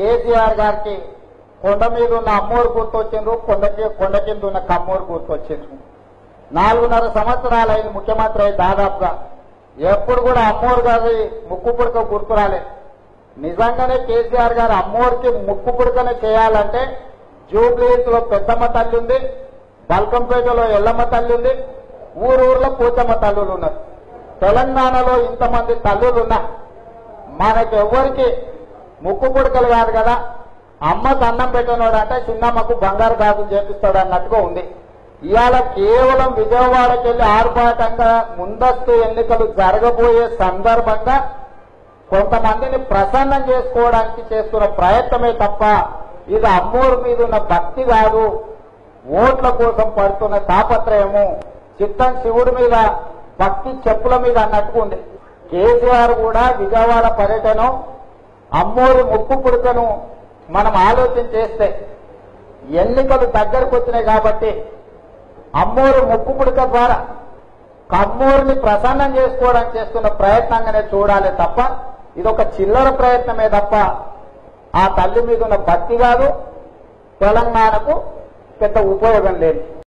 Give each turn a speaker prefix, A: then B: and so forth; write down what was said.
A: కేసీఆర్ గారికి కొండ మీద ఉన్న అమ్మోరు గుర్తొచ్చిండ్రు కొండకి కొండ కింద ఉన్న కమ్మోరు గుర్తొచ్చిండ్రు నాలుగున్నర సంవత్సరాలు అయింది ముఖ్యమంత్రి అయి దాదాపుగా ఎప్పుడు కూడా అమ్మోరు గారి ముక్కు పుడక గుర్తు రాలేదు నిజంగానే కేసీఆర్ గారు అమ్మోరికి ముక్కు పుడకనే చేయాలంటే జూబ్లీహిల్స్ లో పెద్దమ్మ తల్లి ఉంది బల్కంపేటలో ఎల్లమ్మ తల్లి ఉంది ఊరూర్లో పూచమ్మ తల్లులు ఉన్నారు తెలంగాణలో ఇంతమంది తల్లులు ఉన్నారు మనకి ఎవరికి ముక్కు పుడకలు కాదు కదా అమ్మకు అన్నం పెట్టినోడు అంటే చిన్నమ్మకు బంగారు గాజులు చేపిస్తాడు అన్నట్టుగా ఉంది ఇవాళ కేవలం విజయవాడకి వెళ్లి ఆర్భాటంగా ముందస్తు ఎన్నికలు జరగబోయే సందర్భంగా కొంతమందిని ప్రసన్నం చేసుకోవడానికి చేస్తున్న ప్రయత్నమే తప్ప ఇది అమ్మోరు మీద ఉన్న భక్తి కాదు ఓట్ల కోసం పడుతున్న తాపత్రయము చిత్తం శివుడి మీద భక్తి చెప్పుల మీద అన్నట్టుగా ఉంది కేసీఆర్ కూడా విజయవాడ పర్యటన అమ్మోరు ముక్కు పుడకను మనం ఆలోచన చేస్తే ఎన్నికలు దగ్గరకు వచ్చినాయి కాబట్టి అమ్మోరు ముక్కు పుడక ద్వారా కమ్మూరిని ప్రసన్నం చేసుకోవడానికి చేస్తున్న ప్రయత్నంగానే చూడాలి తప్ప ఇది ఒక చిల్లర ప్రయత్నమే తప్ప ఆ తల్లి మీద ఉన్న భక్తి కాదు తెలంగాణకు పెద్ద ఉపయోగం లేదు